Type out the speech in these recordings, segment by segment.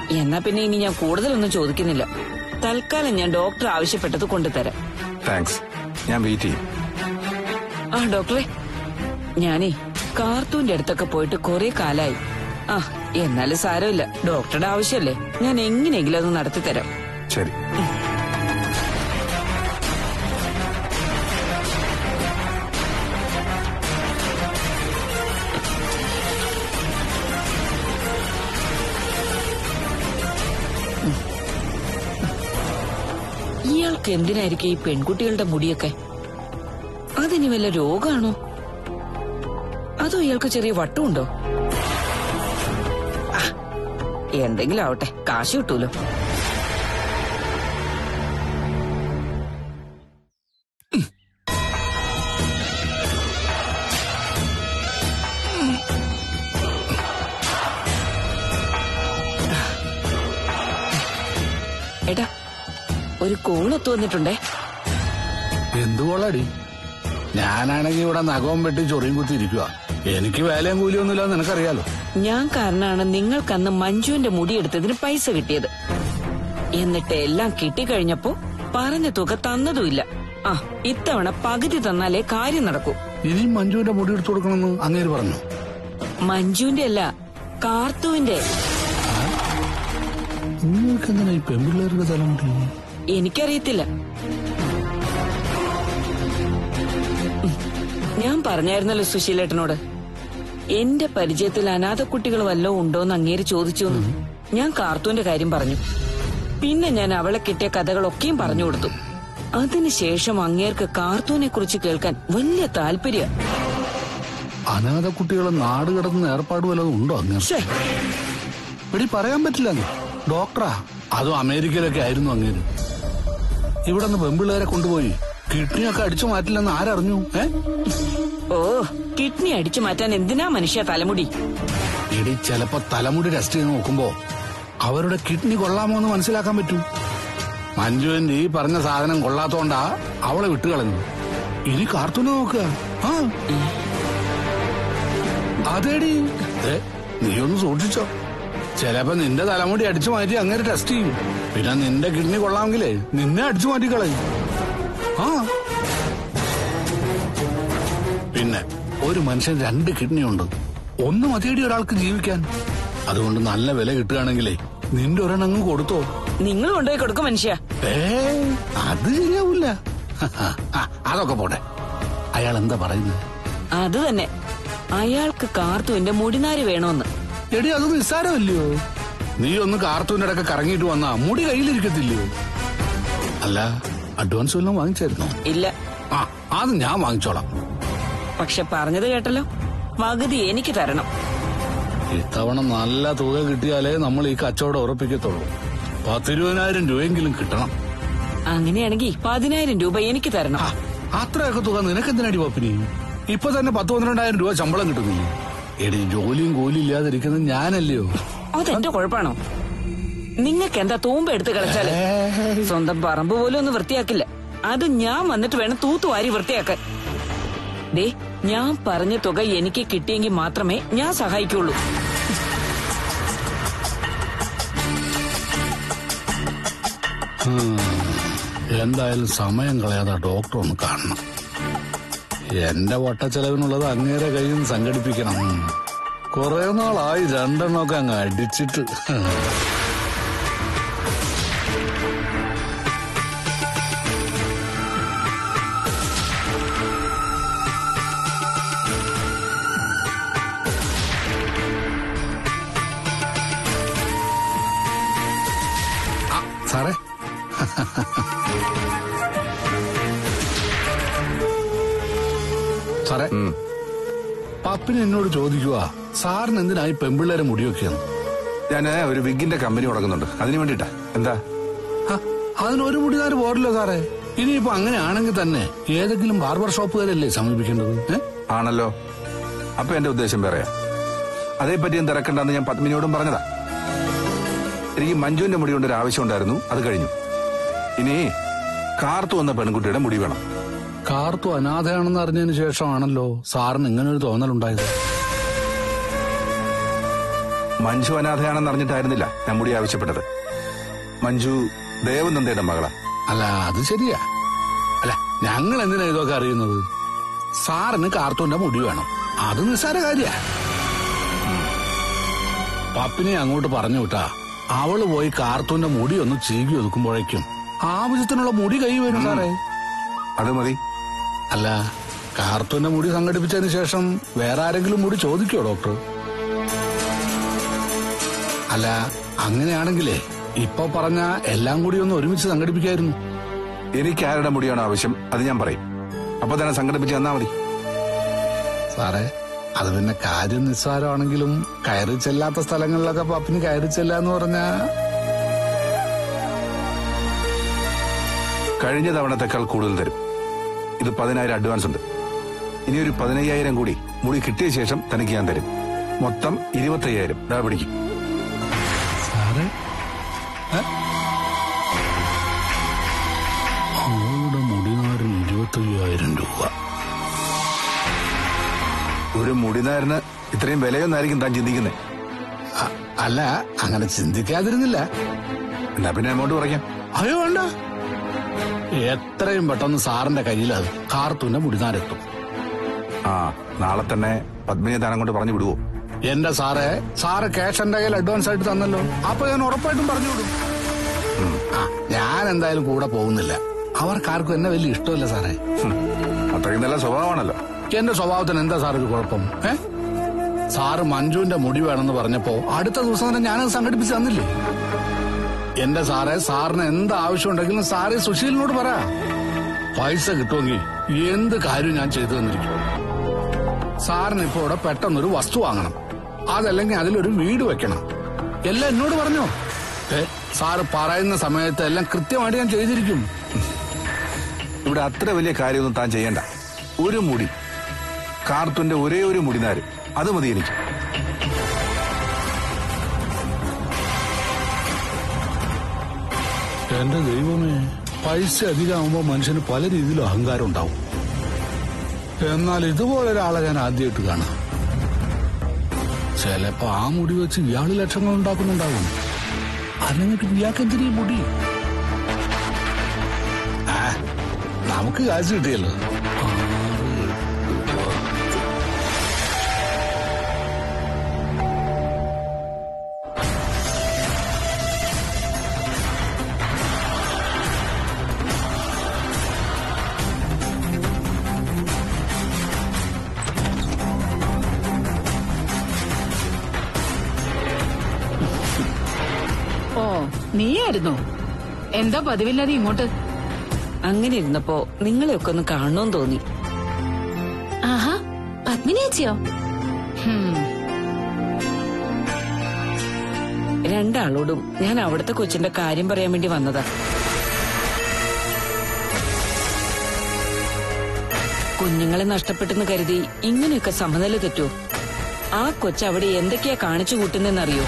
എന്നാ പിന്നെ ഇനി ഞാൻ കൂടുതലൊന്നും ചോദിക്കുന്നില്ല തൽക്കാലം ഞാൻ ഡോക്ടർ ആവശ്യപ്പെട്ടത് കൊണ്ടുതരാം താങ്ക്സ് ഞാൻ വെയിറ്റ് ചെയ്യും ആ ഡോക്ടറെ ഞാനേ കാർത്തൂന്റെ അടുത്തൊക്കെ പോയിട്ട് കുറെ കാലായി ആ എന്നാലും സാരമില്ല ഡോക്ടറുടെ ആവശ്യമല്ലേ ഞാൻ എങ്ങനെയെങ്കിലും അത് നടത്തി തരാം ശരി ഇയാൾക്ക് എന്തിനായിരിക്കും ഈ പെൺകുട്ടികളുടെ മുടിയൊക്കെ അതിനി വല്ല രോഗാണോ അതോ ഇയാൾക്ക് ചെറിയ വട്ടുണ്ടോ ആ, എന്തെങ്കിലും ആവട്ടെ കാശ് കിട്ടൂലോ ഏട്ടാ ഒരു കോളൊത്തു വന്നിട്ടുണ്ടേ എന്തുകൊള്ളടി ഞാനാണെങ്കി ഇവിടെ നഖവും വെട്ടി ചൊറിയും കുത്തി ഇരിക്കുക എനിക്ക് വേലയും കൂലിയൊന്നുമില്ല നിനക്കറിയാലോ ഞാൻ കാരണമാണ് നിങ്ങൾക്കന്ന് മഞ്ജുവിന്റെ മുടിയെടുത്തതിന് പൈസ കിട്ടിയത് എന്നിട്ട് എല്ലാം കിട്ടിക്കഴിഞ്ഞപ്പോ പറഞ്ഞ തുക തന്നതുമില്ല ആ ഇത്തവണ പകുതി തന്നാലേ കാര്യം നടക്കൂ ഇനിയും മഞ്ജുവിന്റെ മുടി എടുത്തു കൊടുക്കണമെന്ന് അങ്ങേര് പറഞ്ഞു മഞ്ജുവിന്റെ അല്ല കാർത്തുവിന്റെ നിങ്ങൾക്ക് എന്തിനാ ഈ പെൺപിള്ളേരുടെ തലമുടി എനിക്കറിയത്തില്ല ഉം. ഞാൻ പറഞ്ഞായിരുന്നല്ലോ സുശീലേട്ടനോട് എന്റെ പരിചയത്തിൽ അനാഥ കുട്ടികൾ വല്ലതും ഉണ്ടോന്ന് അങ്ങേര് ചോദിച്ചു എന്ന്. ഞാൻ കാർത്തൂന്റെ കാര്യം പറഞ്ഞു പിന്നെ ഞാൻ അവളെ കിട്ടിയ കഥകളൊക്കെയും പറഞ്ഞു കൊടുത്തു അതിനുശേഷം അങ്ങേർക്ക് കാർത്തൂനെ കുറിച്ച് കേൾക്കാൻ വലിയ താല്പര്യ അനാഥ കുട്ടികളെ നാട് കിടന്ന ഏർപ്പാട് വല്ലതും ഉണ്ടോ അങ്ങേര് എടി പറയാൻ പറ്റില്ല അങ്ങ്. ഡോക്ടറാ അതും അമേരിക്കയിലൊക്കെ ആയിരുന്നു അങ്ങേര് ഇവിടെ നിന്ന് പെൺപിള്ളേരെ കൊണ്ടുപോയി കിഡ്നിയൊക്കെ അടിച്ചു മാറ്റില്ലെന്ന് ആരറിഞ്ഞു ഏ ഓ കിഡ്നി അടിച്ചു മാറ്റാൻ എന്തിനാ മനുഷ്യ തലമുടി ഇടി ചിലപ്പോ തലമുടി ടെസ്റ്റ് ചെയ്ത് നോക്കുമ്പോ അവരുടെ കിഡ്നി കൊള്ളാമോ എന്ന് മനസ്സിലാക്കാൻ പറ്റും മഞ്ജുവിന്റെ ഈ പറഞ്ഞ സാധനം കൊള്ളാത്തോണ്ടാ അവളെ വിട്ടുകളഞ്ഞു ഇനി കാർത്തൂനെ നോക്കുക ആ അതേടി ഏ, നീ ഒന്ന് സൂക്ഷിച്ചോ ചിലപ്പോ നിന്റെ തലമുടി അടിച്ചു മാറ്റി അങ്ങനെ ടെസ്റ്റ് ചെയ്യും പിന്നെ നിന്റെ കിഡ്നി കൊള്ളാമെങ്കിലേ നിന്നെ അടിച്ചു മാറ്റിക്കളയും ആ പിന്നെ ഒരു മനുഷ്യൻ രണ്ട് കിഡ്നി ഉണ്ട് ഒന്ന് മതിയടി ഒരാൾക്ക് ജീവിക്കാൻ അതുകൊണ്ട് നല്ല വില കിട്ടുകയാണെങ്കിലേ നിന്റെ ഒരെണ്ണങ്ങ് കൊടുത്തോ നിങ്ങൾ കൊണ്ടുപോയി കൊടുക്കും മനുഷ്യ ഏ അത് ശരിയാവൂല ആ, അതൊക്കെ പോട്ടെ അയാൾ എന്താ പറയുന്നത് അത് തന്നെ അയാൾക്ക് കാർത്തുവിന്റെ മുടിനാര് വേണോന്ന് എടി അത് നിസ്സാരമല്ലയോ നീ ഒന്ന് കാർത്തൂന്റെ ഇടയ്ക്ക് കറങ്ങിയിട്ട് വന്നാ മുടി കയ്യിലിരിക്കത്തില്ലയോ അല്ല അഡ്വാൻസ് വല്ലതും വാങ്ങിച്ചായിരുന്നോ ഇല്ല ആ അത് ഞാൻ വാങ്ങിച്ചോളാം പക്ഷെ പറഞ്ഞത് കേട്ടല്ലോ പകുതി എനിക്ക് തരണം ഇത്തവണ നല്ല തുക കിട്ടിയാലേ നമ്മൾ ഈ കച്ചവടം ഉറപ്പിക്കത്തുള്ളൂ പത്തിരുപതിനായിരം രൂപയെങ്കിലും കിട്ടണം അങ്ങനെയാണെങ്കിൽ പതിനായിരം രൂപ എനിക്ക് തരണം ആ, അത്രയൊക്കെ തുക നിനക്കെന്തിനടി പപ്പിനി ഇപ്പൊ തന്നെ പത്ത് പന്ത്രണ്ടായിരം രൂപ ശമ്പളം കിട്ടുന്നില്ലേ എടി ജോലിയും കൂലിയും ഇല്ലാതിരിക്കുന്നത് ഞാനല്ലയോ അതെന്റെ കുഴപ്പമാണോ നിങ്ങൾക്ക് എന്താ തൂമ്പ എടുത്ത് കളിച്ചാല് സ്വന്തം പറമ്പ് പോലും ഒന്ന് വൃത്തിയാക്കില്ല അത് ഞാൻ വന്നിട്ട് വേണം തൂത്തുവാരി വൃത്തിയാക്കാൻ ദേ ഞാൻ പറഞ്ഞ തുക എനിക്ക് കിട്ടിയെങ്കിൽ മാത്രമേ ഞാൻ സഹായിക്കുള്ളൂ ഉം. എന്തായാലും സമയം കളയാതെ ആ ഡോക്ടർ ഒന്ന് കാണണം എന്റെ വട്ടച്ചെലവിനുള്ളത് അങ്ങേരെ കയ്യിൽ നിന്ന് സംഘടിപ്പിക്കണം കുറെ നാളായി രണ്ടെണ്ണമൊക്കെ അങ്ങ് അടിച്ചിട്ട് ആ, സാറേ സാറേ പപ്പിന് എന്നോട് ചോദിക്കുക സാറിന് എന്തിനായി പെമ്പിള്ളേരെ മുടിവെക്കുകയാണ് ഞാൻ ഒരു വിഗിന്റെ കമ്പനി തുടങ്ങുന്നുണ്ട് അതിന് വേണ്ടിട്ടാ എന്താ ആ, അതിനൊരു മുടികാര് പോരല്ലോ സാറേ ഇനിയിപ്പോ അങ്ങനെയാണെങ്കിൽ തന്നെ ഏതെങ്കിലും ബാർബർ ഷോപ്പുകാരല്ലേ സമീപിക്കേണ്ടത് ഏ? ആണല്ലോ അപ്പൊ എന്റെ ഉദ്ദേശം വേറെയാ അതേപ്പറ്റി എന്ത് ഇറക്കണ്ടെന്ന് ഞാൻ പത്മിനിയോടും പറഞ്ഞതാ എനിക്ക് മഞ്ജുവിന്റെ മുടി കൊണ്ട് ഒരു ആവശ്യം ഉണ്ടായിരുന്നു അത് കഴിഞ്ഞു ഇനി കാർത്തു വന്ന പെൺകുട്ടിയുടെ മുടി വേണം കാർത്തു അനാഥയാണെന്ന് അറിഞ്ഞതിന് ശേഷമാണല്ലോ സാറിന് ഇങ്ങനെ ഒരു തോന്നലുണ്ടായത് മഞ്ജു അനാഥയാണെന്ന് അറിഞ്ഞിട്ടായിരുന്നില്ല ഞാൻ മുടി ആവശ്യപ്പെട്ടത് മഞ്ജു ദേവനന്ദയുടെ മകളാ അല്ല അത് ശരിയാ അല്ല ഞങ്ങൾ എന്തിനാ ഇതൊക്കെ അറിയുന്നത് സാറിന് കാർത്തൂന്റെ മുടി വേണം അത് നിസ്സാര കാര്യ പപ്പിനെ അങ്ങോട്ട് പറഞ്ഞു വിട്ടാ അവള് പോയി കാർത്തൂന്റെ മുടി ഒന്ന് ചീകി ഒതുക്കുമ്പോഴേക്കും ആവശ്യത്തിനുള്ള മുടി കൈ വരും സാറേ അത് മതി അല്ല കാർത്തൂന്റെ മുടി സംഘടിപ്പിച്ചതിന് ശേഷം വേറെ ആരെങ്കിലും മുടി ചോദിക്കോ ഡോക്ടർ അല്ല അങ്ങനെയാണെങ്കിലേ ഇപ്പൊ പറഞ്ഞ എല്ലാം കൂടി ഒന്ന് ഒരുമിച്ച് സംഘടിപ്പിക്കായിരുന്നു എനിക്ക് ആരുടെ മുടിയാണോ ആവശ്യം അത് ഞാൻ പറയും അപ്പൊ തന്നെ സംഘടിപ്പിച്ച് തന്നാ മതി സാറേ അത് പിന്നെ കാര്യം നിസ്സാരമാണെങ്കിലും കയറി ചെല്ലാത്ത സ്ഥലങ്ങളിലൊക്കെ പപ്പിന് കയറി ചെല്ലാന്ന് പറഞ്ഞാ കഴിഞ്ഞ തവണത്തെക്കാൾ കൂടുതൽ തരും ഇത് പതിനായിരം അഡ്വാൻസ് ഉണ്ട് ഇനി ഒരു പതിനയ്യായിരം കൂടി മുടി കിട്ടിയ ശേഷം തനിക്ക് ഞാൻ തരും മൊത്തം ഇരുപത്തയ്യായിരം ദാ പിടിക്കും സാറേ ഏ? അവളുടെ മുടിനാരിന് ഇരുപത്തയ്യായിരം രൂപ ഒരു മുടിനാരിന് ഇത്രയും വിലയൊന്നായിരിക്കും താൻ ചിന്തിക്കുന്നത് അ- അല്ല അങ്ങനെ ചിന്തിക്കാതിരുന്നില്ല എന്നാ പിന്നെ എമൗണ്ട് കുറയ്ക്കാം അയ്യോ വേണ്ട എത്രയും പെട്ടെന്ന് സാറിന്റെ കയ്യിലത് കാർത്തൂന്റെ മുടിനാരെത്തും ആ നാളെ തന്നെ പത്മിനിയെ താൻ അങ്ങോട്ട് പറഞ്ഞു വിടുവോ എന്റെ സാറേ സാറ് ക്യാഷ് എന്റെ കയ്യിൽ അഡ്വാൻസ് ആയിട്ട് തന്നല്ലോ അപ്പൊ ഞാൻ ഉറപ്പായിട്ടും പറഞ്ഞു വിടും ആ ഞാൻ എന്തായാലും കൂടെ പോകുന്നില്ല അവർക്കാർക്കും എന്നെ വലിയ ഇഷ്ടമല്ല സാറേ ഹും, അത്രയും നല്ല സ്വഭാവമാണല്ലോ എന്റെ സ്വഭാവത്തിന് എന്താ സാർ ഒരു കുഴപ്പം ഏ സാറ് മഞ്ജുവിന്റെ മുടി വേണമെന്ന് പറഞ്ഞപ്പോ അടുത്ത ദിവസം തന്നെ ഞാനത് സംഘടിപ്പിച്ച് തന്നില്ലേ എന്റെ സാറേ സാറിന് എന്ത് ആവശ്യമുണ്ടെങ്കിലും സാറേ സുശീലിനോട് പറ പൈസ കിട്ടുമെങ്കിൽ എന്ത് കാര്യം ഞാൻ ചെയ്തു തന്നിരിക്കും സാറിന് ഇപ്പോ ഇവിടെ പെട്ടെന്നൊരു വസ്തു വാങ്ങണം അതല്ലെങ്കിൽ അതിലൊരു വീട് വെക്കണം എല്ലാം എന്നോട് പറഞ്ഞോ ഏ സാറ് പറയുന്ന സമയത്ത് എല്ലാം കൃത്യമായിട്ട് ഞാൻ ചെയ്തിരിക്കും ഇവിടെ അത്ര വലിയ കാര്യമൊന്നും താൻ ചെയ്യണ്ട ഒരു മുടി കാർത്തുന്റെ ഒരേ ഒരു മുടിനാര് അത് മതി എനിക്ക് എന്റെ ദൈവമേ പൈസ അധികമാകുമ്പോ മനുഷ്യന് പല രീതിയിലും അഹങ്കാരം ഉണ്ടാവും എന്നാൽ ഇതുപോലെ ഒരാളെ ഞാൻ ആദ്യമായിട്ട് കാണാം ചിലപ്പോ ആ മുടി വെച്ച് ഇയാള് ലക്ഷങ്ങൾ ഉണ്ടാക്കുന്നുണ്ടാവും അല്ലെങ്കിൽ പിന്നെ ഇയാൾക്ക് എന്തിനീ മുടി ആ നമുക്ക് കാശ് കിട്ടിയല്ലോ ആറ്, എട്ട്, പത്ത്. ഓ നീയായിരുന്നോ എന്താ പതിവില്ലാതെ ഇങ്ങോട്ട് അങ്ങനെ ഇരുന്നപ്പോ നിങ്ങളെയൊക്കെ ഒന്ന് കാണണമെന്ന് തോന്നി ആഹാ പത്മിനി ചേച്ചിയോ ഹും, രണ്ടാളോടും ഞാൻ അവിടുത്തെ കൊച്ചിന്റെ കാര്യം പറയാൻ വേണ്ടി വന്നതാ കുഞ്ഞുങ്ങളെ നഷ്ടപ്പെട്ടെന്ന് കരുതി ഇങ്ങനെയൊക്കെ സമനില തെറ്റോ ആ കൊച്ച് അവിടെ എന്തൊക്കെയാ കാണിച്ചു കൂട്ടുന്നെന്നറിയോ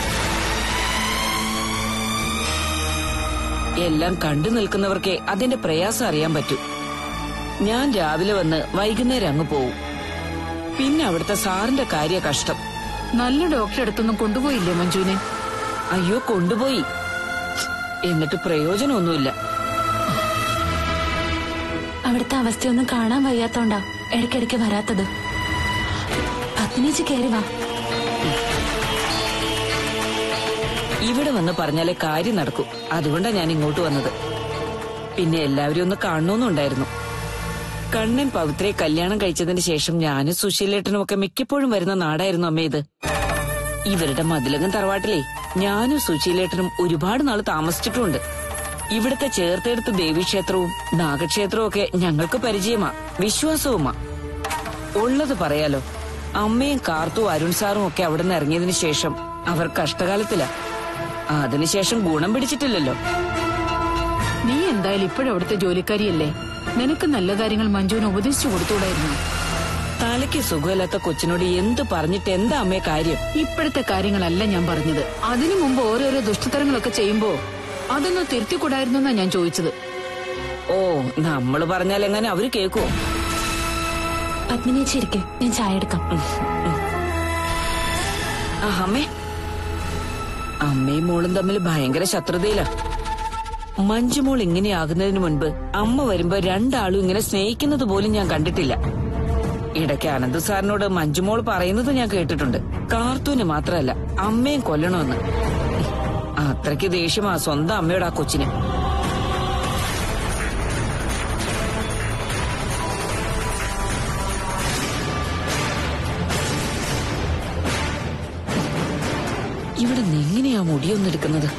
എല്ലാം കണ്ടു നിൽക്കുന്നവർക്കേ അതിന്റെ പ്രയാസം അറിയാൻ പറ്റൂ ഞാൻ രാവിലെ വന്ന് വൈകുന്നേരം അങ്ങ് പോവും പിന്നെ അവിടുത്തെ സാറിന്റെ കാര്യ കഷ്ടം നല്ല ഡോക്ടറെ അടുത്തൊന്നും കൊണ്ടുപോയില്ലേ മഞ്ജുവിനെ അയ്യോ കൊണ്ടുപോയി എന്നിട്ട് പ്രയോജനമൊന്നുമില്ല അവിടുത്തെ അവസ്ഥയൊന്നും കാണാൻ വയ്യാത്തോണ്ടാ ഇടയ്ക്കിടയ്ക്ക് വരാത്തത് പത്മിനിച്ച് കയറി വാ ഇവിടെ വന്ന് പറഞ്ഞാലേ കാര്യം നടക്കൂ അതുകൊണ്ടാ ഞാൻ ഇങ്ങോട്ട് വന്നത് പിന്നെ എല്ലാവരും ഒന്ന് കാണണമെന്നുണ്ടായിരുന്നു കണ്ണൻ പവിത്രയെ കല്യാണം കഴിച്ചതിന് ശേഷം ഞാനും സുശീലേട്ടനും ഒക്കെ മിക്കപ്പോഴും വരുന്ന നാടായിരുന്നു അമ്മ ഇത് ഇവരുടെ മതിലകം തറവാട്ടിലെ ഞാനും സുശീലേട്ടനും ഒരുപാട് നാൾ താമസിച്ചിട്ടുമുണ്ട് ഇവിടുത്തെ ചേർത്തെടുത്ത ദേവീക്ഷേത്രവും നാഗക്ഷേത്രവും ഒക്കെ ഞങ്ങൾക്ക് പരിചയമാ വിശ്വാസവുമാ ഉള്ളത് പറയാലോ അമ്മയും കാർത്തു അരുൺ സാറും ഒക്കെ അവിടെ നിന്ന് ഇറങ്ങിയതിനു ശേഷം അവർ കഷ്ടകാലത്തിലാ അതിനുശേഷം ഗുണം പിടിച്ചിട്ടില്ലല്ലോ നീ എന്തായാലും ഇപ്പോഴും അവിടുത്തെ ജോലിക്കാരിയല്ലേ നിനക്ക് നല്ല കാര്യങ്ങൾ മഞ്ജുവിന് ഉപദേശിച്ചു കൊടുത്തൂടായിരുന്നു തലയ്ക്ക് സുഖമില്ലാത്ത കൊച്ചിനോട് എന്ത് പറഞ്ഞിട്ട് എന്താ അമ്മേ കാര്യം ഇപ്പോഴത്തെ കാര്യങ്ങളല്ല ഞാൻ പറഞ്ഞത് അതിനു മുമ്പ് ഓരോരോ ദുഷ്ടതരങ്ങളൊക്കെ ചെയ്യുമ്പോ അതൊന്ന് തിരുത്തിക്കൂടായിരുന്നു എന്നാ ഞാൻ ചോദിച്ചത് ഓ നമ്മള് പറഞ്ഞാൽ എങ്ങനെ അവര് കേക്കുവോ പത്മിനി ചേച്ചി ഇരിക്കും ഞാൻ ചായ എടുക്കാം ആ അമ്മേ അമ്മയും മോളും തമ്മിൽ ഭയങ്കര ശത്രുതയില മഞ്ജുമോൾ ഇങ്ങനെയാകുന്നതിന് മുൻപ് അമ്മ വരുമ്പോ രണ്ടാളും ഇങ്ങനെ സ്നേഹിക്കുന്നത് പോലും ഞാൻ കണ്ടിട്ടില്ല ഇടയ്ക്ക് അനന്ത് സാറിനോട് മഞ്ജുമോൾ പറയുന്നത് ഞാൻ കേട്ടിട്ടുണ്ട് കാർത്തൂന് മാത്രമല്ല അമ്മയും കൊല്ലണമെന്ന് അത്രയ്ക്ക് ദേഷ്യമാ സ്വന്തം അമ്മയോട് ആ കൊച്ചിന് ഇവിടെ നിന്ന് എങ്ങനെയാ മുടിയൊന്നെടുക്കുന്നത്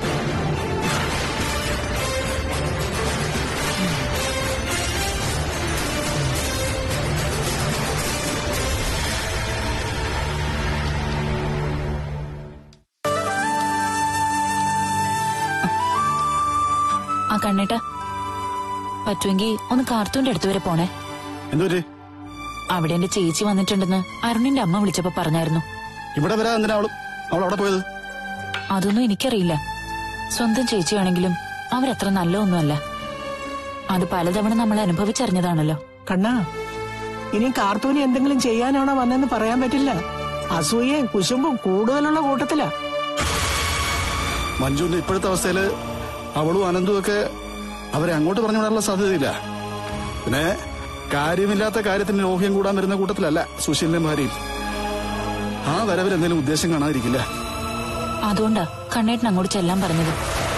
ആ കണ്ണേട്ട പറ്റുമെങ്കിൽ ഒന്ന് കാർത്തൂന്റെ അടുത്ത് വരെ പോണേ എന്തൊരു അവിടെ എന്റെ ചേച്ചി വന്നിട്ടുണ്ടെന്ന് അരുണിന്റെ അമ്മ വിളിച്ചപ്പോ പറഞ്ഞായിരുന്നു ഇവിടെ വരാ എന്തിനാ അവള് അവൾ അവിടെ പോയത് അതൊന്നും എനിക്കറിയില്ല സ്വന്തം ചേച്ചിയാണെങ്കിലും അവരത്ര നല്ലതൊന്നുമല്ല അത് പലതവണ നമ്മൾ അനുഭവിച്ചറിഞ്ഞതാണല്ലോ കണ്ണാ ഇനി കാർത്തൂനി എന്തെങ്കിലും ചെയ്യാനാണോ വന്നെന്ന് പറയാൻ പറ്റില്ല അസൂയയും കുശുമ്പും കൂടുതലുള്ള കൂട്ടത്തിലാ മഞ്ജുവിന്റെ ഇപ്പോഴത്തെ അവസ്ഥയില് അവളും അനന്തും ഒക്കെ അവരെ അങ്ങോട്ട് പറഞ്ഞു വിടാനുള്ള സാധ്യതയില്ല പിന്നെ കാര്യമില്ലാത്ത കാര്യത്തിന് ലോഹ്യം കൂടാൻ വരുന്ന കൂട്ടത്തിലല്ല സുശീലിന്റെ ഭാര്യയും ആ വരവിൽ എന്തെങ്കിലും ഉദ്ദേശം കാണാതിരിക്കില്ല അതുകൊണ്ടാ കണ്ണേട്ടൻ അങ്ങോട്ട് ചെല്ലാൻ പറഞ്ഞത്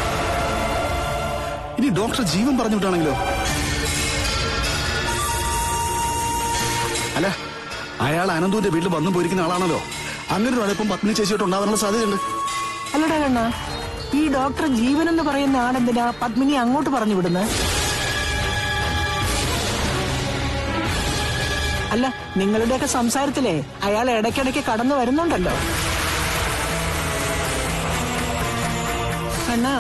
ഇനി ഡോക്ടർ ജീവൻ പറഞ്ഞു വിട്ടാണെങ്കിലോ അല്ല അയാൾ അനന്തുവിന്റെ വീട്ടിൽ വന്നു പോയിരിക്കുന്ന ആളാണല്ലോ അങ്ങനെ ഒരു അടുപ്പം പത്നി ചേച്ചിയോട്ട് ഉണ്ടാവാനുള്ള സാധ്യതയുണ്ട് അല്ലടാ കണ്ണാ ഈ ഡോക്ടർ ജീവൻ എന്ന് പറയുന്ന ആണെന്തിനാ പത്മിനി അങ്ങോട്ട് പറഞ്ഞു വിടുന്നത് അല്ല നിങ്ങളുടെയൊക്കെ സംസാരത്തിലേ അയാൾ ഇടയ്ക്കിടയ്ക്ക് കടന്നു വരുന്നുണ്ടല്ലോ കണ്ണാ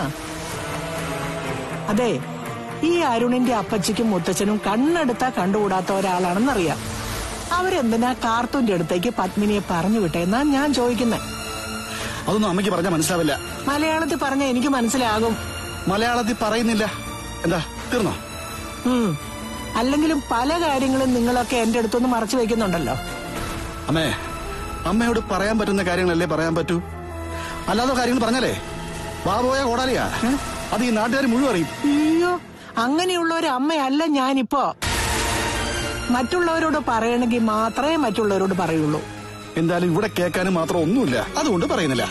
അതെ ഈ അരുണിന്റെ അപ്പച്ചിക്കും മുത്തച്ഛനും കണ്ണെടുത്താ കണ്ടുകൂടാത്ത ഒരാളാണെന്നറിയാം അവരെന്തിനാ കാർത്തൂന്റെ അടുത്തേക്ക് പത്മിനിയെ പറഞ്ഞു വിട്ടേന്നാ ഞാൻ ചോദിക്കുന്നത് അതൊന്നും അമ്മയ്ക്ക് പറഞ്ഞാൽ മനസ്സിലാവില്ല മലയാളത്തിൽ പറഞ്ഞ എനിക്ക് മനസ്സിലാകും മലയാളത്തിൽ പറയുന്നില്ല എന്താ തീർന്നോ ഉം. അല്ലെങ്കിലും പല കാര്യങ്ങളും നിങ്ങളൊക്കെ എന്റെ അടുത്തൊന്ന് മറച്ചു വെക്കുന്നുണ്ടല്ലോ അമ്മേ അമ്മയോട് പറയാൻ പറ്റുന്ന കാര്യങ്ങളല്ലേ പറയാൻ പറ്റൂ അല്ലാതെ കാര്യങ്ങൾ പറഞ്ഞാലേ ബാബോയ കോടാലിയാ അത് ഈ നാട്ടുകാർ മുഴുവൻ അറിയും അയ്യോ അങ്ങനെയുള്ള ഒരു അമ്മയല്ല ഞാനിപ്പോ മറ്റുള്ളവരോട് പറയണമെങ്കിൽ മാത്രമേ മറ്റുള്ളവരോട് പറയുള്ളൂ എന്തായാലും ഇവിടെ കേൾക്കാനും മാത്രം ഒന്നുമില്ല അതുകൊണ്ട് പറയുന്നില്ല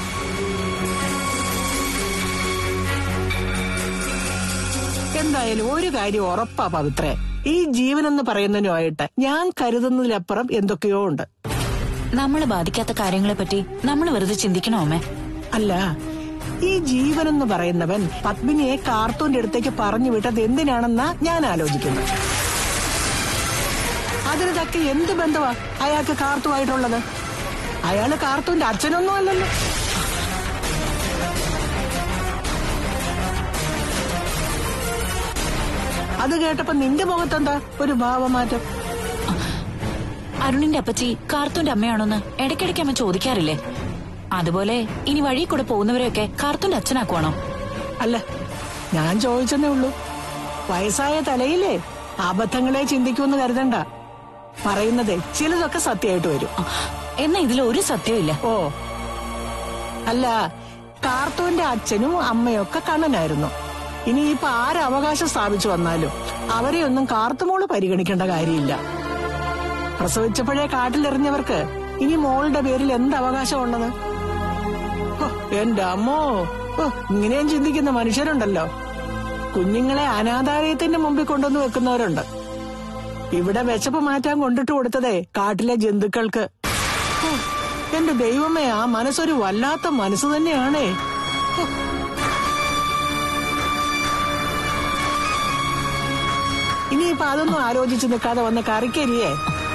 എന്തായാലും ഒരു കാര്യം ഉറപ്പാ പവിത്രേ ഈ ജീവൻ എന്ന് പറയുന്നതിനുമായിട്ട് ഞാൻ കരുതുന്നതിലപ്പുറം എന്തൊക്കെയോ ഉണ്ട് നമ്മളെ ബാധിക്കാത്ത കാര്യങ്ങളെ പറ്റി നമ്മൾ വെറുതെ ചിന്തിക്കണോ അമ്മേ അല്ല ഈ ജീവൻ എന്ന് പറയുന്നവൻ പത്മിനിയെ കാർത്തൂന്റെ അടുത്തേക്ക് പറഞ്ഞു വിട്ടത് എന്തിനാണെന്നാ ഞാൻ ആലോചിക്കുന്നത് അതിന് തക്ക എന്ത് ബന്ധമാ അയാൾക്ക് കാർത്തുമായിട്ടുള്ളത് അയാള് കാർത്തൂന്റെ അച്ഛനൊന്നും അല്ലല്ലോ അത് കേട്ടപ്പോ നിന്റെ മുഖത്തെന്താ ഒരു ഭാവമാറ്റം അരുണിന്റെ അപ്പച്ചി കാർത്തൂന്റെ അമ്മയാണോന്ന് ഇടയ്ക്കിടയ്ക്ക് അമ്മ ചോദിക്കാറില്ലേ അതുപോലെ ഇനി വഴി കൂടെ പോകുന്നവരെയൊക്കെ കാർത്തൂന്റെ അച്ഛനാക്കുവാണോ അല്ല ഞാൻ ചോദിച്ചെന്നേ ഉള്ളൂ വയസ്സായ തലയിലേ അബദ്ധങ്ങളെ ചിന്തിക്കുമെന്ന് കരുതണ്ട പറയുന്നതേ ചിലതൊക്കെ സത്യമായിട്ട് വരും ആ, എന്നാ ഇതിൽ ഒരു സത്യമില്ല ഓ അല്ല കാർത്തൂന്റെ അച്ഛനും അമ്മയൊക്കെ കണ്ണനായിരുന്നു ഇനിയിപ്പൊ ആര് അവകാശം സ്ഥാപിച്ചു വന്നാലും അവരെ ഒന്നും കാർത്തുമോള് പരിഗണിക്കേണ്ട കാര്യമില്ല പ്രസവിച്ചപ്പോഴേ കാട്ടിലെറിഞ്ഞവർക്ക് ഇനി മോളുടെ പേരിൽ എന്ത് അവകാശം ഉള്ളത് ഹോ, എന്റെ അമ്മോ ഓ ഇങ്ങനെയും ചിന്തിക്കുന്ന മനുഷ്യരുണ്ടല്ലോ കുഞ്ഞുങ്ങളെ അനാഥാലയത്തിന്റെ മുമ്പിൽ കൊണ്ടുവന്ന് വെക്കുന്നവരുണ്ട് ഇവിടെ വിശപ്പ് മാറ്റാൻ കൊണ്ടിട്ട് കൊടുത്തതേ കാട്ടിലെ ജന്തുക്കൾക്ക് ഹോ, എന്റെ ദൈവമേ ആ മനസ്സൊരു വല്ലാത്ത മനസ്സ് തന്നെയാണേ ഹോ. ഇനിയിപ്പൊ അതൊന്നും ആലോചിച്ച് നിൽക്കാതെ വന്ന് കറിക്കരിയേ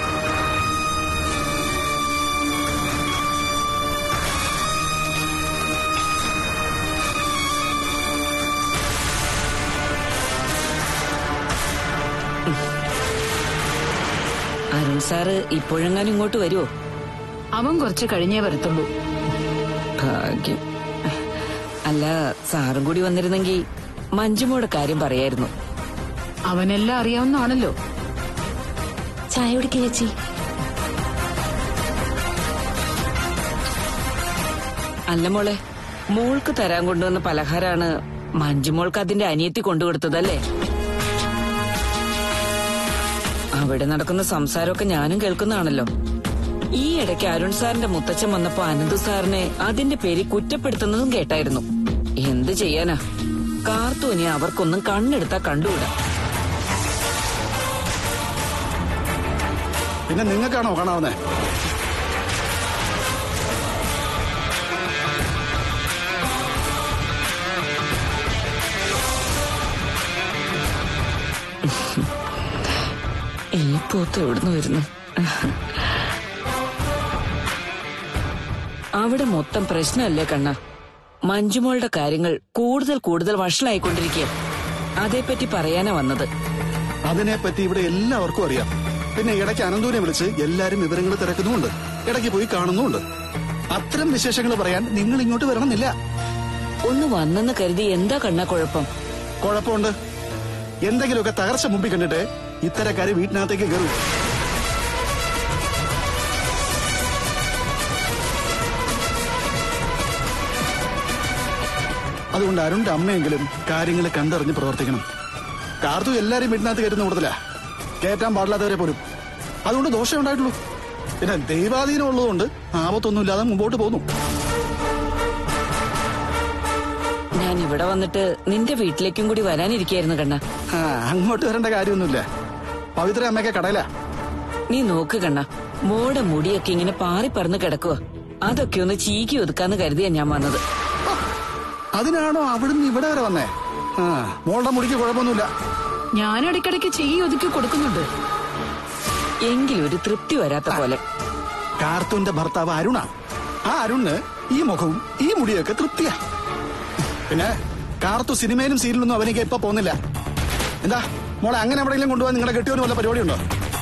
അരുൺ സാറ് ഇപ്പോഴെങ്ങാനും ഇങ്ങോട്ട് വരുമോ അവൻ കുറച്ച് കഴിഞ്ഞേ വരത്തുള്ളൂ ഭാഗ്യം അല്ല സാറും കൂടി വന്നിരുന്നെങ്കിൽ മഞ്ജുമോടെ കാര്യം പറയായിരുന്നു അവനെല്ലാം അറിയാവുന്നതാണല്ലോ ചായ കുടിക്കുക ചേച്ചി അല്ല മോളെ മോൾക്ക് തരാൻ കൊണ്ടുവന്ന പലഹാരാണ് മഞ്ജുമോൾക്ക് അതിന്റെ അനിയത്തി കൊണ്ടുകൊടുത്തതല്ലേ അവിടെ നടക്കുന്ന സംസാരമൊക്കെ ഞാനും കേൾക്കുന്നതാണല്ലോ ഈ ഇടയ്ക്ക് അരുൺ സാറിന്റെ മുത്തച്ഛൻ വന്നപ്പോ അനന്ത് സാറിനെ അതിന്റെ പേരിൽ കുറ്റപ്പെടുത്തുന്നതും കേട്ടായിരുന്നു എന്ത് ചെയ്യാനാ കാർത്തൂനെ അവർക്കൊന്നും കണ്ണെടുത്താ കണ്ടുകൂടാ പിന്നെ നിങ്ങൾക്കാണോ കാണാവുന്നേ ഈ പോത്ത് എവിടുന്ന് വരുന്നു അവിടെ മൊത്തം പ്രശ്നമല്ലേ കണ്ണ മഞ്ജുമോളുടെ കാര്യങ്ങൾ കൂടുതൽ കൂടുതൽ വഷളായിക്കൊണ്ടിരിക്കുക അതേപ്പറ്റി പറയാനാ വന്നത് അതിനെപ്പറ്റി ഇവിടെ എല്ലാവർക്കും അറിയാം പിന്നെ ഇടയ്ക്ക് അനന്തൂനെ വിളിച്ച് എല്ലാരും വിവരങ്ങൾ തിരക്കുന്നുമുണ്ട് ഇടയ്ക്ക് പോയി കാണുന്നുമുണ്ട് അത്തരം വിശേഷങ്ങൾ പറയാൻ നിങ്ങൾ ഇങ്ങോട്ട് വരണമെന്നില്ല ഒന്ന് വന്നെന്ന് കരുതി എന്താ കണ്ണ കുഴപ്പം കുഴപ്പമുണ്ട് എന്തെങ്കിലുമൊക്കെ തകർച്ച മുമ്പിൽ കണ്ടിട്ട് ഇത്തരക്കാര് വീട്ടിനകത്തേക്ക് കയറും അതുകൊണ്ട് അരുണിന്റെ അമ്മയെങ്കിലും കാര്യങ്ങൾ കണ്ടറിഞ്ഞ് പ്രവർത്തിക്കണം കാർത്തു എല്ലാരും വീട്ടിനകത്ത് കയറ്റുന്ന കൂടുതലാ കയറ്റാൻ പാടില്ലാത്തവരെ പോലും അതുകൊണ്ട് ദോഷം ഉണ്ടായിട്ടുള്ളൂ പിന്നെ ദൈവാധീനം ഉള്ളതുകൊണ്ട് ആപത്തൊന്നുമില്ലാതെ മുമ്പോട്ട് പോകുന്നു ഞാൻ ഇവിടെ വന്നിട്ട് നിന്റെ വീട്ടിലേക്കും കൂടി വരാനിരിക്കായിരുന്നു കണ്ണ ആ, അങ്ങോട്ട് വരേണ്ട കാര്യമൊന്നുമില്ല പവിത്ര അമ്മയൊക്കെ കടയിലാ നീ നോക്ക് കണ്ണ മോടെ മുടിയൊക്കെ ഇങ്ങനെ പാറി പറന്ന് കിടക്കുക അതൊക്കെ ഒന്ന് ചീക്കി ഒതുക്കാന്ന് കരുതിയാ ഞാൻ വന്നത് അതിനാണോ അവിടുന്ന് ഇവിടെ വരെ വന്നേ ആ മോളുടെ മുടിക്ക് കുഴപ്പമൊന്നുമില്ല ഞാൻ ഇടയ്ക്കിടയ്ക്ക് ചെയ്യി ഒതുക്കി കൊടുക്കുന്നുണ്ട് എങ്കിലും ഒരു തൃപ്തി വരാത്ത പോലെ കാർത്തൂന്റെ ഭർത്താവ് അരുണാ ആ അരുണിന് ഈ മുഖവും ഈ മുടിയൊക്കെ തൃപ്തിയാ പിന്നെ കാർത്തു സിനിമയിലും സീരിയലൊന്നും അവനിക്ക് ഇപ്പൊ പോകുന്നില്ല എന്താ മോളെ അങ്ങനെ എവിടെയെങ്കിലും കൊണ്ടുപോകാൻ നിങ്ങളുടെ കെട്ടിയവന് വല്ല പരിപാടിയുണ്ടോ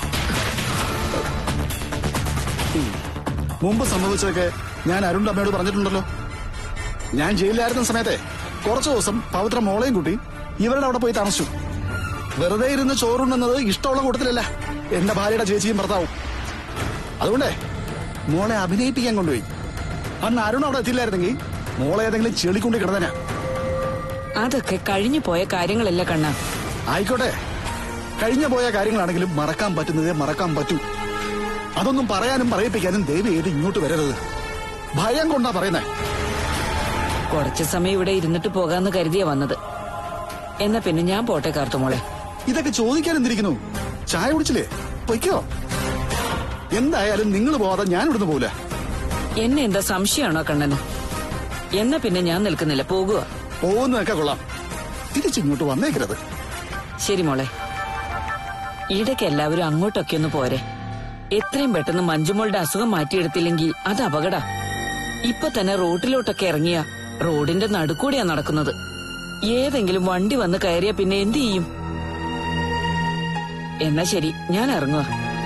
ഉം. മുമ്പ് സംഭവിച്ചതൊക്കെ ഞാൻ അരുണിന്റെ അമ്മയോട് പറഞ്ഞിട്ടുണ്ടല്ലോ ഞാൻ ജയിലിലായിരുന്ന സമയത്തെ കുറച്ചു ദിവസം പവിത്ര മോളെയും കൂട്ടി ഇവരുടെ അവിടെ പോയി താമസിച്ചു വെറുതെ ഇരുന്ന് ചോറുണ്ണുന്നത് ഇഷ്ടമുള്ള കൂട്ടത്തിലല്ല എന്റെ ഭാര്യയുടെ ചേച്ചിയും ഭർത്താവും അതുകൊണ്ടേ മോളെ അഭിനയിപ്പിക്കാൻ കൊണ്ടുപോയി അന്ന് അരുൺ അവിടെ എത്തിയില്ലായിരുന്നെങ്കിൽ മോളെ ഏതെങ്കിലും ചെളിക്കൊണ്ട് കിടന്നനാ അതൊക്കെ കഴിഞ്ഞു പോയ കാര്യങ്ങളല്ല കണ്ണ ആയിക്കോട്ടെ കഴിഞ്ഞ പോയ കാര്യങ്ങളാണെങ്കിലും മറക്കാൻ പറ്റുന്നതേ മറക്കാൻ പറ്റൂ അതൊന്നും പറയാനും പറയിപ്പിക്കാനും ദേവി ഏത് ഇങ്ങോട്ട് വരരുത് ഭയം കൊണ്ടാ പറയുന്നേ കുറച്ചു സമയം ഇവിടെ ഇരുന്നിട്ട് പോകാന്ന് കരുതിയാ വന്നത് എന്നാ പിന്നെ ഞാൻ പോട്ടെ കാർത്തുമോളെ ഇതൊക്കെ ചോദിക്കാൻ എന്തിരിക്കുന്നു ചായ കുടിച്ചില്ലേ പൊയ്ക്കോ എന്തായാലും നിങ്ങൾ പോവാതെ ഞാൻ ഇവിടുന്ന് പോവില്ല എന്നെ എന്താ സംശയമാണോ കണ്ണന് എന്നാ പിന്നെ ഞാൻ നിൽക്കുന്നില്ല പോകുക പോകുന്നതൊക്കെ കൊള്ളാം തിരിച്ചിങ്ങോട്ട് വന്നേക്കരുത് ശരി മോളെ ഇടയ്ക്ക് എല്ലാവരും അങ്ങോട്ടൊക്കെ ഒന്ന് പോരെ എത്രയും പെട്ടെന്ന് മഞ്ജുമോളുടെ അസുഖം മാറ്റിയെടുത്തില്ലെങ്കിൽ അത് അപകട ഇപ്പൊ തന്നെ റോഡിലോട്ടൊക്കെ ഇറങ്ങിയ റോഡിന്റെ നടുക്കൂടെയാ നടക്കുന്നത് ഏതെങ്കിലും വണ്ടി വന്ന് കയറിയ പിന്നെ എന്ത് ചെയ്യും എന്നാ ശരി ഞാൻ ഇറങ്ങുക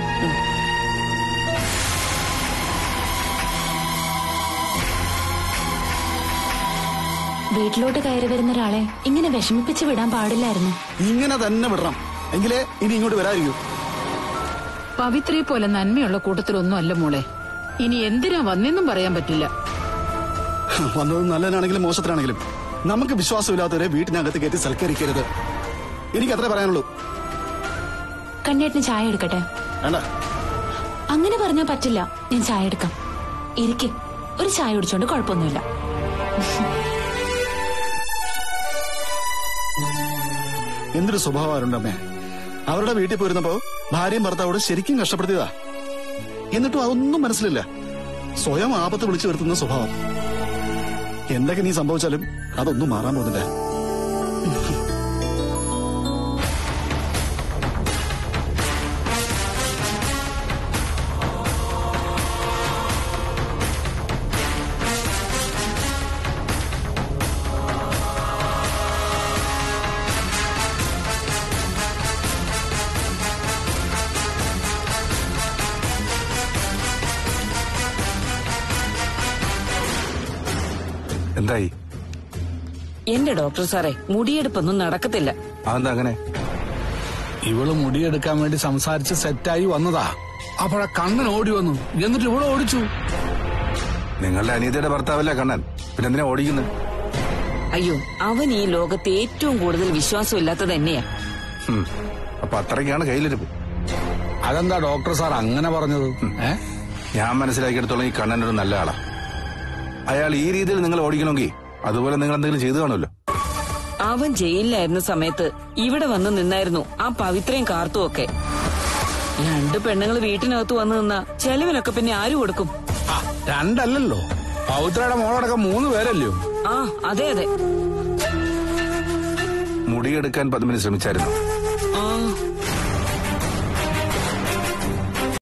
വീട്ടിലോട്ട് കയറി വരുന്ന ഒരാളെ ഇങ്ങനെ വിഷമിപ്പിച്ച് വിടാൻ പാടില്ലായിരുന്നു ഇങ്ങനെ തന്നെ വിടണം എങ്കിലേ ഇനി ഇങ്ങോട്ട് വരാതിരിക്കൂ പവിത്രയെ പോലെ നന്മയുള്ള കൂട്ടത്തിലൊന്നും അല്ല മോളെ ഇനി എന്തിനാ വന്നെന്നും പറയാൻ പറ്റില്ല വന്നത് നല്ലതിനാണെങ്കിലും മോശത്തിനാണെങ്കിലും നമുക്ക് വിശ്വാസമില്ലാത്തവരെ വീട്ടിനകത്ത് കയറ്റി സൽക്കരിക്കരുത് എനിക്ക് അത്രേ പറയാനുള്ളൂ കണ്ണേട്ടിന് ചായ എടുക്കട്ടെ വേണ്ട അങ്ങനെ പറഞ്ഞാൽ പറ്റില്ല ഞാൻ ചായ എടുക്കാം ഇരിക്കെ ഒരു ചായ കുടിച്ചോണ്ട് കുഴപ്പമൊന്നുമില്ല എന്തൊരു സ്വഭാവമാരുണ്ട് അമ്മേ അവരുടെ വീട്ടിൽ പോയിരുന്നപ്പോ ഭാര്യയും ഭർത്താവോട് ശരിക്കും കഷ്ടപ്പെടുത്തിയതാ എന്നിട്ടും അതൊന്നും മനസ്സിലില്ല സ്വയം ആപത്ത് വിളിച്ചു വരുത്തുന്ന സ്വഭാവം എന്തൊക്കെ നീ സംഭവിച്ചാലും അതൊന്നും മാറാൻ പോകുന്നില്ല എന്തായി എന്റെ ഡോക്ടർ സാറേ മുടിയെടുപ്പൊന്നും നടക്കത്തില്ല അതെന്താ അങ്ങനെ ഇവള് മുടിയെടുക്കാൻ വേണ്ടി സംസാരിച്ച് സെറ്റായി വന്നതാ അപ്പോഴാ കണ്ണൻ ഓടി വന്നു എന്നിട്ട് ഇവിടെ ഓടിച്ചു നിങ്ങളുടെ അനിയത്തിയുടെ ഭർത്താവല്ലേ കണ്ണൻ പിന്നെ എന്തിനാ ഓടിക്കുന്നത് അയ്യോ അവൻ ഈ ലോകത്ത് ഏറ്റവും കൂടുതൽ വിശ്വാസമില്ലാത്തത് തന്നെയാ ഉം. അപ്പൊ അത്രയ്ക്കാണ് കയ്യിലിരിപ്പ് അതെന്താ ഡോക്ടർ സാർ അങ്ങനെ പറഞ്ഞത് ഏ ഞാൻ മനസ്സിലാക്കിയെടുത്തോളം ഈ കണ്ണൻ ഒരു നല്ല ആളാ അയാൾ ഈ രീതിയിൽ നിങ്ങൾ ഓടിക്കണമെങ്കിൽ അതുപോലെ നിങ്ങൾ എന്തെങ്കിലും ചെയ്തു കാണുമല്ലോ അവൻ ജയിലിലായിരുന്ന സമയത്ത് ഇവിടെ വന്ന് നിന്നായിരുന്നു ആ പവിത്രയും കാർത്തും ഒക്കെ രണ്ട് പെണ്ണുങ്ങൾ വീട്ടിനകത്ത് വന്നു നിന്ന ചെലവിനൊക്കെ പിന്നെ ആര് കൊടുക്കും ആ, രണ്ടല്ലല്ലോ പൗത്രയുടെ മോളടക്കം മൂന്ന് പേരല്ലയോ ആ അതെ അതെ മുടിയെടുക്കാൻ പത്മിനി ശ്രമിച്ചായിരുന്നു